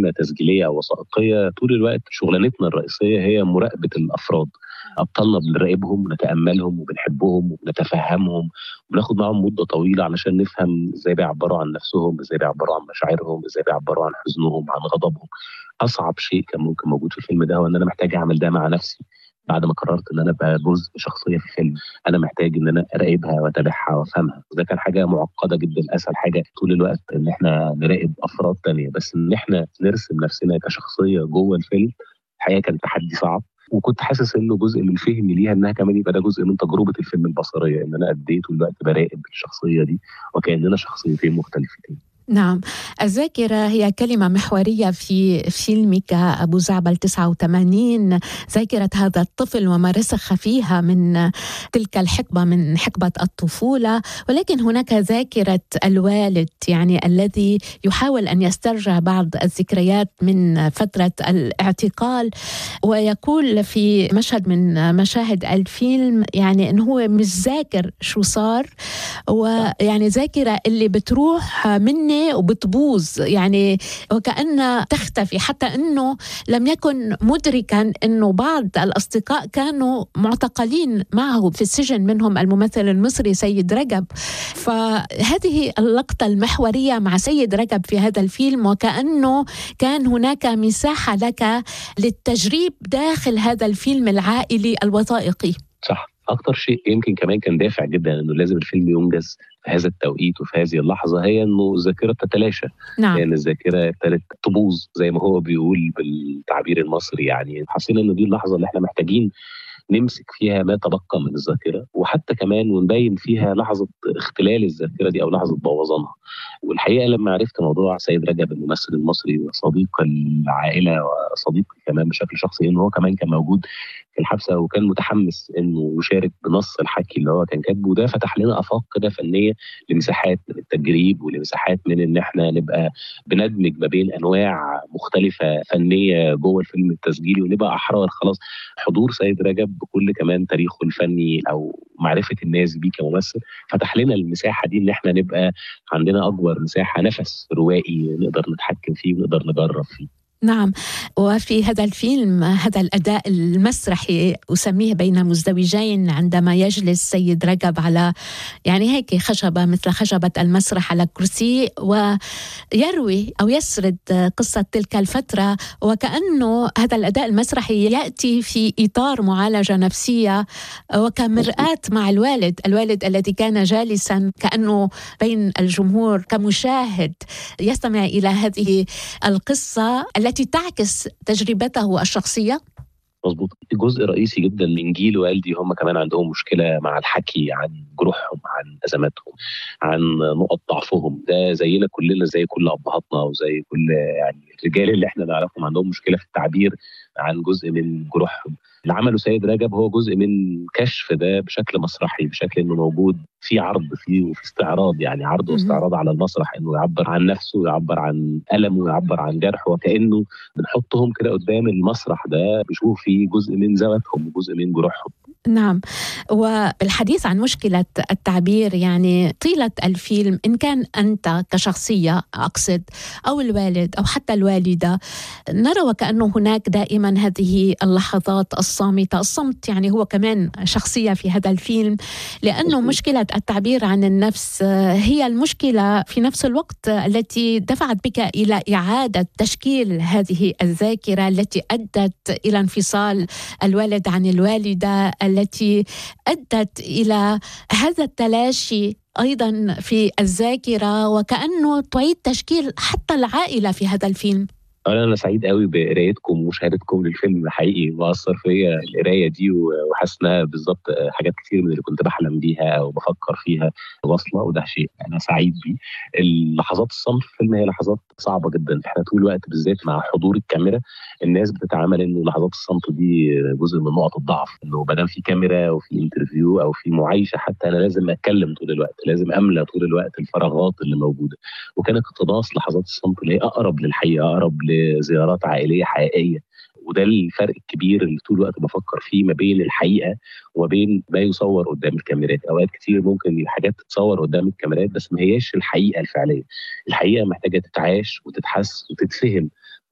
احنا تسجيليه او وثائقيه طول الوقت شغلانتنا الرئيسيه هي مراقبه الافراد ابطالنا بنراقبهم ونتاملهم وبنحبهم وبنتفهمهم وبناخد معاهم مده طويله علشان نفهم ازاي بيعبروا عن نفسهم ازاي بيعبروا عن مشاعرهم ازاي بيعبروا عن حزنهم عن غضبهم اصعب شيء كان ممكن موجود في الفيلم ده هو ان انا محتاج اعمل ده مع نفسي بعد ما قررت ان انا ابقى جزء شخصيه في الفيلم انا محتاج ان انا اراقبها واتابعها وافهمها وده كان حاجه معقده جدا اسهل حاجه طول الوقت ان احنا نراقب افراد تانية بس ان احنا نرسم نفسنا كشخصيه جوه الفيلم الحقيقه كان تحدي صعب وكنت حاسس انه جزء من فهمي ليها انها كمان يبقى ده جزء من تجربه الفيلم البصريه ان انا قد ايه طول الوقت براقب الشخصيه دي وكاننا شخصيتين مختلفتين نعم الذاكرة هي كلمة محورية في فيلمك أبو زعبل 89 ذاكرة هذا الطفل وما رسخ فيها من تلك الحقبة من حقبة الطفولة ولكن هناك ذاكرة الوالد يعني الذي يحاول أن يسترجع بعض الذكريات من فترة الاعتقال ويقول في مشهد من مشاهد الفيلم يعني أنه هو مش ذاكر شو صار ويعني ذاكرة اللي بتروح مني وبتبوظ يعني وكأنها تختفي حتى أنه لم يكن مدركا أنه بعض الأصدقاء كانوا معتقلين معه في السجن منهم الممثل المصري سيد رجب فهذه اللقطة المحورية مع سيد رجب في هذا الفيلم وكأنه كان هناك مساحة لك للتجريب داخل هذا الفيلم العائلي الوثائقي صح اكتر شيء يمكن كمان كان دافع جدا انه لازم الفيلم ينجز في هذا التوقيت وفي هذه اللحظه هي انه الذاكره تتلاشى نعم. لان الذاكره ابتدت تبوظ زي ما هو بيقول بالتعبير المصري يعني حسينا ان دي اللحظه اللي احنا محتاجين نمسك فيها ما تبقى من الذاكره وحتى كمان ونبين فيها لحظه اختلال الذاكره دي او لحظه بوظانها والحقيقه لما عرفت موضوع سيد رجب الممثل المصري وصديق العائله وصديقي كمان بشكل شخصي انه هو كمان كان موجود في الحبسه وكان متحمس انه يشارك بنص الحكي اللي هو كان كاتبه وده فتح لنا افاق كده فنيه لمساحات من التجريب ولمساحات من ان احنا نبقى بندمج ما بين انواع مختلفه فنيه جوه الفيلم التسجيلي ونبقى احرار خلاص حضور سيد رجب بكل كمان تاريخه الفني او معرفه الناس بيه كممثل فتح لنا المساحه دي ان احنا نبقى عندنا اكبر مساحه نفس روائي نقدر نتحكم فيه ونقدر نجرب فيه نعم وفي هذا الفيلم هذا الاداء المسرحي اسميه بين مزدوجين عندما يجلس سيد رجب على يعني هيك خشبه مثل خشبه المسرح على كرسي ويروي او يسرد قصه تلك الفتره وكانه هذا الاداء المسرحي ياتي في اطار معالجه نفسيه وكمراه مع الوالد الوالد الذي كان جالسا كانه بين الجمهور كمشاهد يستمع الى هذه القصه التي تعكس تجربته الشخصيه مظبوط جزء رئيسي جدا من جيل والدي هم كمان عندهم مشكله مع الحكي عن جروحهم عن ازماتهم عن نقط ضعفهم ده زينا كلنا زي كل ابهاتنا وزي كل يعني الرجال اللي احنا نعرفهم عندهم مشكله في التعبير عن جزء من جروحهم اللي عمله سيد رجب هو جزء من كشف ده بشكل مسرحي بشكل انه موجود في عرض فيه وفي استعراض يعني عرض واستعراض على المسرح انه يعبر عن نفسه ويعبر عن المه ويعبر عن جرحه وكانه بنحطهم كده قدام المسرح ده بيشوفوا فيه جزء من ذواتهم وجزء من جروحهم نعم وبالحديث عن مشكلة التعبير يعني طيلة الفيلم إن كان أنت كشخصية أقصد أو الوالد أو حتى الوالدة نرى وكأنه هناك دائما هذه اللحظات الصامتة الصمت يعني هو كمان شخصية في هذا الفيلم لأنه مشكلة التعبير عن النفس هي المشكلة في نفس الوقت التي دفعت بك إلى إعادة تشكيل هذه الذاكرة التي أدت إلى انفصال الوالد عن الوالدة التي ادت الى هذا التلاشي ايضا في الذاكره وكانه تعيد تشكيل حتى العائله في هذا الفيلم انا سعيد قوي بقرايتكم ومشاهدتكم للفيلم حقيقي واثر فيا القرايه دي وحاسس انها بالظبط حاجات كتير من اللي كنت بحلم بيها او بفكر فيها واصله وده شيء انا سعيد بيه اللحظات الصمت في الفيلم هي لحظات صعبه جدا احنا طول الوقت بالذات مع حضور الكاميرا الناس بتتعامل انه لحظات الصمت دي جزء من نقط الضعف انه ما دام في كاميرا وفي انترفيو او في معايشه حتى انا لازم اتكلم طول الوقت لازم املى طول الوقت الفراغات اللي موجوده وكان اقتباس لحظات الصمت اللي هي اقرب للحقيقه اقرب لزيارات عائليه حقيقيه وده الفرق الكبير اللي طول الوقت بفكر فيه ما بين الحقيقه وما بين ما يصور قدام الكاميرات اوقات كتير ممكن الحاجات تتصور قدام الكاميرات بس ما هياش الحقيقه الفعليه الحقيقه محتاجه تتعاش وتتحس وتتفهم